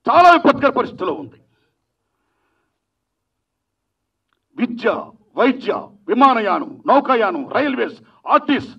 చాలా విపత్కర పరిస్థితిలో ఉంది విద్య వైద్య విమానయానం నౌకాయానం railways artist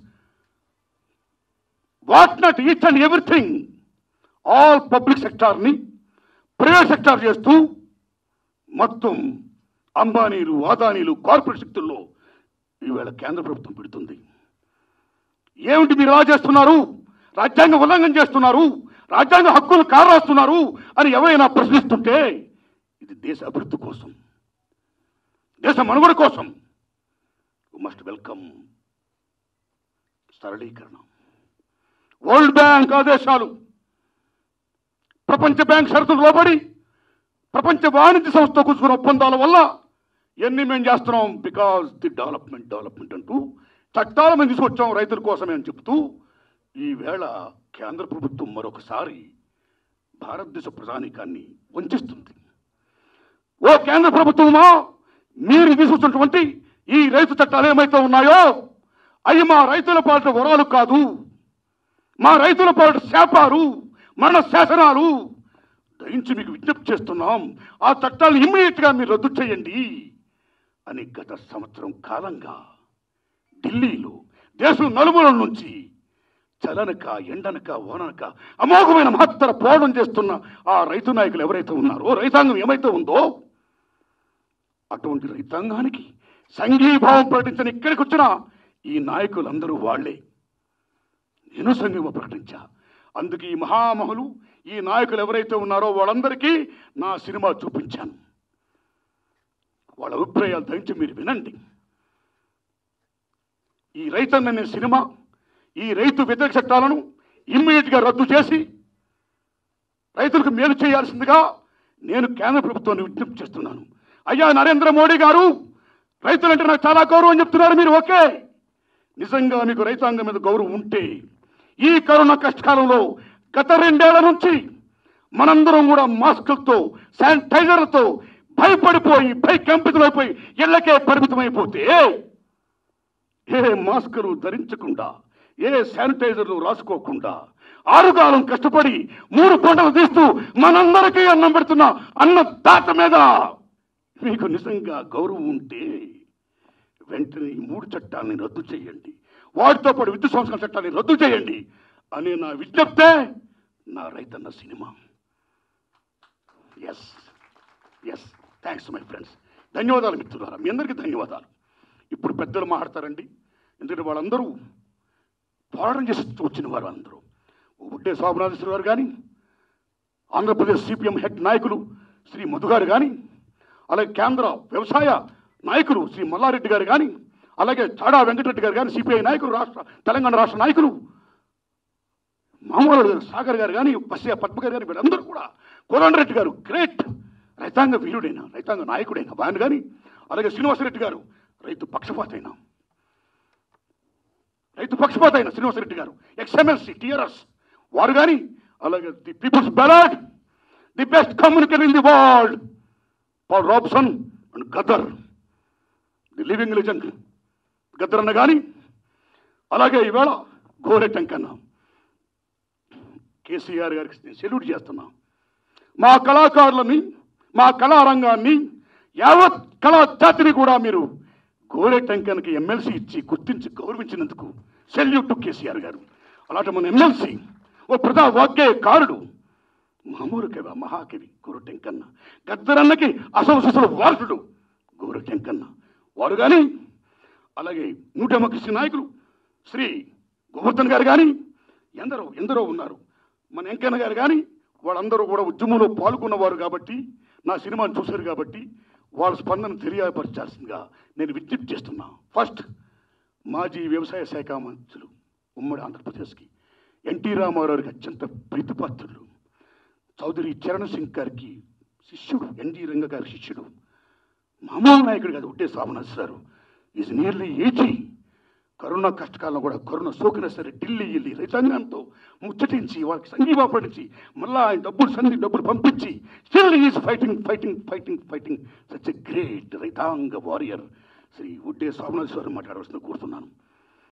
what not each and everything all public సెక్టార్ని ప్రైవేట్ సెక్టార్ చేస్తూ మొత్తం అంబానీలు అదానీలు కార్పొరేట్ శక్తుల్లో ఈవేళ కేంద్ర ప్రభుత్వం పెడుతుంది ఏమిటి మీరు ఎలా చేస్తున్నారు రాజ్యాంగ ఉల్లంఘన చేస్తున్నారు రాజ్యాంగ హక్కులు కారాస్తున్నారు అని ఎవరైనా ప్రశ్నిస్తుంటే ఇది దేశ అభివృద్ధి కోసం దేశ మనుగడ కోసం మస్ట్ వెల్కమ్ సరళీకరణ వరల్డ్ బ్యాంక్ ఆదేశాలు ప్రపంచ బ్యాంక్ షరతులు లోబడి ప్రపంచ వాణిజ్య సంస్థ కూర్చుకున్న ఒప్పందాల వల్ల ఎన్ని మేము చేస్తున్నాం బికాస్ ది డెవలప్మెంట్ డెవలప్మెంట్ అంటూ చట్టాలు మేము తీసుకొచ్చాం రైతుల కోసమే అని చెప్తూ ఈవేళ కేంద్ర ప్రభుత్వం మరొకసారి భారతదేశ ప్రజానీకాన్ని వంచిస్తుంది ఓ కేంద్ర ప్రభుత్వమా మీరు తీసుకొచ్చినటువంటి ఈ రైతు చట్టాలు ఏమైతే ఉన్నాయో అవి మా రైతుల పాలిట వరాలు కాదు మా రైతుల పాలిట శాపాలు మన శాసనాలు దయించి మీకు విజ్ఞప్తి చేస్తున్నాం ఆ చట్టాలను ఇమ్మీడియట్ గా మీరు రద్దు చేయండి అని గత సంవత్సరం కాలంగా ఢిల్లీలో దేశం నలుమూలల నుంచి చలనక ఎండనక ఓననక అమోఘమైన మహత్తర పోవడం చేస్తున్న ఆ రైతు నాయకులు ఎవరైతే ఉన్నారో రైతాంగం ఏమైతే ఉందో అటువంటి రైతాంగానికి సంఘీభావం ప్రకటించని ఇక్కడికి వచ్చిన ఈ నాయకులందరూ వాళ్ళే నేను సంఘీభావం ప్రకటించా అందుకే ఈ మహామహులు ఈ నాయకులు ఎవరైతే ఉన్నారో వాళ్ళందరికీ నా సినిమా చూపించాను వాళ్ళ అభిప్రాయాలు దయచి మీరు వినండి ఈ రైతన్న అనే సినిమా ఈ రైతు వ్యతిరేక చట్టాలను ఇమ్మీడియట్గా రద్దు చేసి రైతులకు మేలు చేయాల్సిందిగా నేను కేంద్ర ప్రభుత్వాన్ని విజ్ఞప్తి చేస్తున్నాను అయ్యా నరేంద్ర మోడీ గారు రైతులంటే నాకు చాలా గౌరవం చెప్తున్నారు మీరు ఓకే నిజంగా మీకు రైతాంగం మీద గౌరవం ఉంటే ఈ కరోనా కష్టకాలంలో గత రెండేళ్ల నుంచి మనందరం కూడా మాస్కులతో శానిటైజర్లతో భయపడిపోయి భయకంపితులైపోయి ఇళ్లకే పరిమితమైపోతే ఏ మాస్కులు ధరించకుండా ఏ శానిటైజర్లు రాసుకోకుండా ఆరుగాలం కష్టపడి మూడు పంటలు తీస్తూ మనందరికీ అన్నం పెడుతున్న అన్నదాత మీద మీకు నిజంగా గౌరవం ఉంటే వెంటనే ఈ మూడు చట్టాలని రద్దు చేయండి వాటితో పాటు విద్యుత్ సంస్కరణ చట్టాన్ని రద్దు చేయండి అనే నా విజ్ఞప్తే నా Raithanna cinema yes yes thanks my friends ధన్యవాదాలు మిత్రులారా మీ అందరికీ ధన్యవాదాలు ఇప్పుడు పెద్దలు మాట్లాడతారండి ఎందుకంటే వాళ్ళందరూ పోరాటం చేసి వచ్చిన వారు అందరూ బుడ్డే శోభనాథేశ్వర గారు కానీ ఆంధ్రప్రదేశ్ సిపిఎం హెడ్ నాయకులు శ్రీ మధు గారు కానీ అలాగే కేంద్ర వ్యవసాయ నాయకులు శ్రీ మల్లారెడ్డి గారు కానీ అలాగే చాడా వెంకటరెడ్డి గారు కానీ సిపిఐ నాయకులు రాష్ట్ర తెలంగాణ రాష్ట్ర నాయకులు మామూలు సాగర్ గారు కానీ బస్య పద్మ గారు కానీ వీళ్ళందరూ కూడా కోదండరెడ్డి గారు గ్రేట్ రైతాంగ వీరుడైన రైతాంగ నాయకుడైన ఆయన కానీ అలాగే శ్రీనివాసరెడ్డి గారు రైతు పక్షపాతైన రైతు పక్షపాత అయిన శ్రీనివాసరెడ్డి గారు ఎక్స్ఎంఎల్సి టిఆర్ఎస్ వారు కానీ అలాగే the people's ballad the best communicator in the world Paul Robeson and Gaddar the living legend Gaddar అన్న కానీ అలాగే ఈవేళ గోరె టెంకన్న కేసీఆర్ గారికి నేను సెల్యూట్ చేస్తున్నా మా కళాకారులని మా కళారంగాన్ని యావత్ కళా జాతిని కూడా మీరు గోరె టెంకన్కి ఎమ్మెల్సీ ఇచ్చి గుర్తించి గౌరవించినందుకు సెల్యూట్ టు కేసీఆర్ గారు అలాంటి మన ఎమ్మెల్సీ ఓ ప్రజా వాగ్గేయకారుడు మామూలు కవి మహాకవి గోరు టెంకన్న గద్దరన్నకి అసలు సుసలు వారసుడు గోరు టెంకన్న వారు కానీ అలాగే న్యూ డెమోక్రసీ నాయకులు శ్రీ గోవర్ధన్ గారు కానీ ఎందరో ఎందరో ఉన్నారు మన వెంకన్న గారు కానీ వాళ్ళందరూ కూడా ఉద్యమంలో పాల్గొన్నవారు కాబట్టి నా సినిమాను చూశారు కాబట్టి వాళ్ళ స్పందన తెలియపరచాల్సిందిగా నేను విజ్ఞప్తి చేస్తున్నా ఫస్ట్ మాజీ వ్యవసాయ శాఖ మంత్రులు ఉమ్మడి ఆంధ్రప్రదేశ్కి ఎన్టీ రామారావుకి అత్యంత ప్రీతిపాత్రులు చౌదరి చరణ్ సింగ్ గారికి శిష్యుడు ఎన్జీ రంగ గారి శిష్యుడు మామూలు నాయకుడు కాదు ఉట్టే Samanath sir is nearly eighty corona కష్టకాలంలో కూడా కరోనా సోకినా సరే ఢిల్లీ వెళ్ళి రైతాంగంతో ముచ్చటించి వాళ్ళకి సంఘీభాపడించి మళ్ళా ఆయన డబ్బులు సంధి డబ్బులు పంపించి still is fighting fighting fighting fighting such a great రైతాంగ వారియర్ శ్రీ ఉడ్డే సోమనాథ్ సార్ మాట్లాడవలసిన కోరుతున్నాను